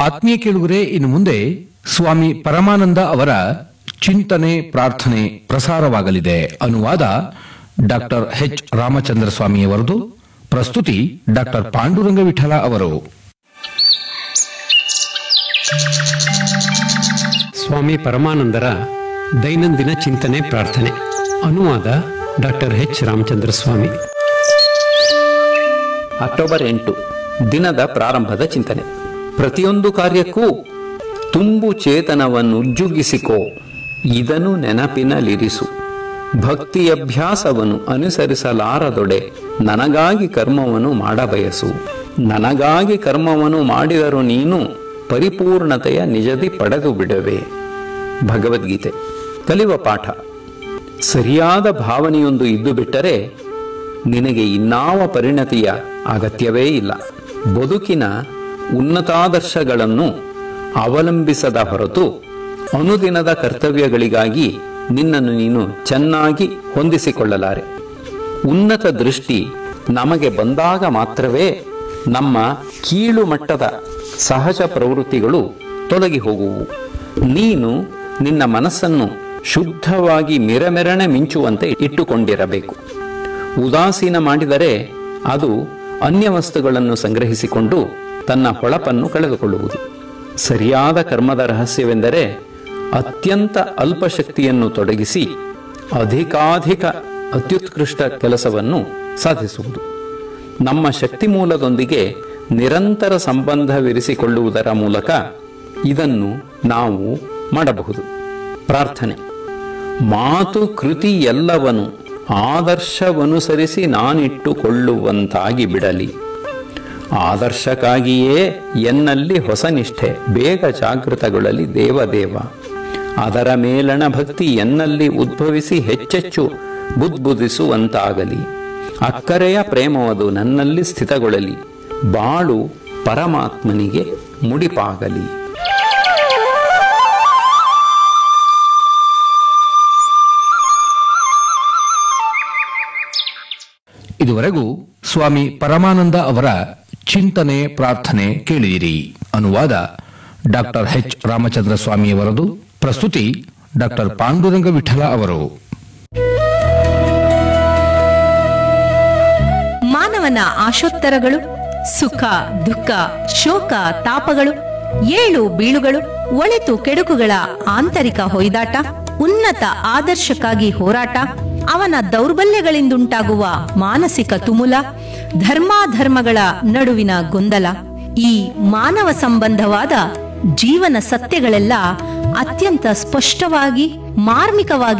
ಆತ್ಮೀಯ ಕೇಳುಗರೆ ಇನ್ನು ಮುಂದೆ ಸ್ವಾಮಿ ಪರಮಾನಂದ ಅವರ ಚಿಂತನೆ ಪ್ರಾರ್ಥನೆ ಪ್ರಸಾರವಾಗಲಿದೆ ಅನುವಾದ ಡಾಕ್ಟರ್ ಎಚ್ ರಾಮಚಂದ್ರ ಸ್ವಾಮಿಯವರದು ಪ್ರಸ್ತುತಿ ಡಾಕ್ಟರ್ ಪಾಂಡುರಂಗ ವಿಠಲ ಅವರು ಸ್ವಾಮಿ ಪರಮಾನಂದರ ದೈನಂದಿನ ಚಿಂತನೆ ಪ್ರಾರ್ಥನೆ ಅನುವಾದ doctor H Ramachandra Swamy October ಎಂಟು ದಿನದ ಪ್ರಾರಂಭದ ಚಿಂತನೆ ಪ್ರತಿಯೊಂದು ಕಾರ್ಯಕ್ಕೂ ತುಂಬು ಚೇತನವನ್ನು ಉಜ್ಜುಗಿಸಿಕೋ ಇದನ್ನು ನೆನಪಿನಲ್ಲಿರಿಸು ಭಕ್ತಿ ಅಭ್ಯಾಸವನ್ನು ಅನುಸರಿಸಲಾರದೊಡೆ ನನಗಾಗಿ ಕರ್ಮವನ್ನು ಮಾಡಬಯಸು ನನಗಾಗಿ ಕರ್ಮವನ್ನು ಮಾಡಿದರೂ ನೀನು ಪರಿಪೂರ್ಣತೆಯ ನಿಜದಿ ಪಡೆದು ಬಿಡುವೆ ಭಗವದ್ಗೀತೆ ಕಲಿಯುವ ಪಾಠ ಸರಿಯಾದ ಭಾವನೆಯೊಂದು ಇದ್ದು ಬಿಟ್ಟರೆ ನಿನಗೆ ಇನ್ನಾವ ಪರಿಣತಿಯ ಅಗತ್ಯವೇ ಇಲ್ಲ ಬದುಕಿನ ಉನ್ನತಾದರ್ಶಗಳನ್ನು ಅವಲಂಬಿಸದ ಹೊರತು ಅನುದಿನದ ಕರ್ತವ್ಯಗಳಿಗಾಗಿ ನಿನ್ನನ್ನು ನೀನು ಚೆನ್ನಾಗಿ ಹೊಂದಿಸಿಕೊಳ್ಳಲಾರೆ ಉನ್ನತ ದೃಷ್ಟಿ ನಮಗೆ ಬಂದಾಗ ಮಾತ್ರವೇ ನಮ್ಮ ಕೀಳು ಮಟ್ಟದ ಸಹಜ ಪ್ರವೃತ್ತಿಗಳು ತೊಲಗಿ ಹೋಗುವು ನೀನು ನಿನ್ನ ಮನಸ್ಸನ್ನು ಶುದ್ಧವಾಗಿ ಮೆರಮೆರಣೆ ಮಿಂಚುವಂತೆ ಇಟ್ಟುಕೊಂಡಿರಬೇಕು ಉದಾಸೀನ ಮಾಡಿದರೆ ಅದು ಅನ್ಯ ವಸ್ತುಗಳನ್ನು ಸಂಗ್ರಹಿಸಿಕೊಂಡು ತನ್ನ ಹೊಳಪನ್ನು ಕಳೆದುಕೊಳ್ಳುವುದು ಸರಿಯಾದ ಕರ್ಮದ ರಹಸ್ಯವೆಂದರೆ ಅತ್ಯಂತ ಅಲ್ಪ ಶಕ್ತಿಯನ್ನು ತೊಡಗಿಸಿ ಅಧಿಕಾಧಿಕ ಅತ್ಯುತ್ಕೃಷ್ಟ ಕೆಲಸವನ್ನು ಸಾಧಿಸುವುದು ನಮ್ಮ ಶಕ್ತಿ ಮೂಲದೊಂದಿಗೆ ನಿರಂತರ ಸಂಬಂಧವಿರಿಸಿಕೊಳ್ಳುವುದರ ಮೂಲಕ ಇದನ್ನು ನಾವು ಮಾಡಬಹುದು ಪ್ರಾರ್ಥನೆ ಮಾತು ಕೃತಿ ಎಲ್ಲವನು ಆದರ್ಶವನುಸರಿಸಿ ನಾನಿಟ್ಟುಕೊಳ್ಳುವಂತಾಗಿ ಬಿಡಲಿ ಆದರ್ಶಕ್ಕಾಗಿಯೇ ಎನ್ನಲ್ಲಿ ಹೊಸ ನಿಷ್ಠೆ ಬೇಗ ಜಾಗೃತಗೊಳ್ಳಲಿ ದೇವದೇವ ಅದರ ಮೇಲಣ ಭಕ್ತಿ ಎನ್ನಲ್ಲಿ ಉದ್ಭವಿಸಿ ಹೆಚ್ಚೆಚ್ಚು ಬುದ್ಬುದಿಸುವಂತಾಗಲಿ ಅಕ್ಕರೆಯ ಪ್ರೇಮವದು ನನ್ನಲ್ಲಿ ಸ್ಥಿತಗೊಳ್ಳಲಿ ಬಾಳು ಪರಮಾತ್ಮನಿಗೆ ಮುಡಿಪಾಗಲಿ ಇದುವರೆಗೂ ಸ್ವಾಮಿ ಪರಮಾನಂದ ಅವರ ಚಿಂತನೆ ಪ್ರಾರ್ಥನೆ ಕೇಳಿದಿರಿ ಅನುವಾದ ಡಾಕ್ಟರ್ ಎಚ್ ರಾಮಚಂದ್ರ ಸ್ವಾಮಿಯವರದು ಪ್ರಸ್ತುತಿ ಡಾಕ್ಟರ್ ಪಾಂಡುರಂಗ ವಿಠಲ ಅವರು ಮಾನವನ ಆಶೋತ್ತರಗಳು ಸುಖ ದುಃಖ ಶೋಕ ತಾಪಗಳು ಏಳು ಬೀಳುಗಳು ಒಳಿತು ಕೆಡುಕುಗಳ ಆಂತರಿಕ ಹೊಯ್ದಾಟ ಉನ್ನತ ಆದರ್ಶಕ್ಕಾಗಿ ಹೋರಾಟ ಅವನ ದೌರ್ಬಲ್ಯಗಳಿಂದುಂಟಾಗುವ ಮಾನಸಿಕ ತುಮುಲ ಧರ್ಮಾಧರ್ಮಗಳ ನಡುವಿನ ಗೊಂದಲ ಈ ಮಾನವ ಸಂಬಂಧವಾದ ಜೀವನ ಸತ್ಯಗಳೆಲ್ಲ ಅತ್ಯಂತ ಸ್ಪಷ್ಟವಾಗಿ ಮಾರ್ಮಿಕವಾಗಿ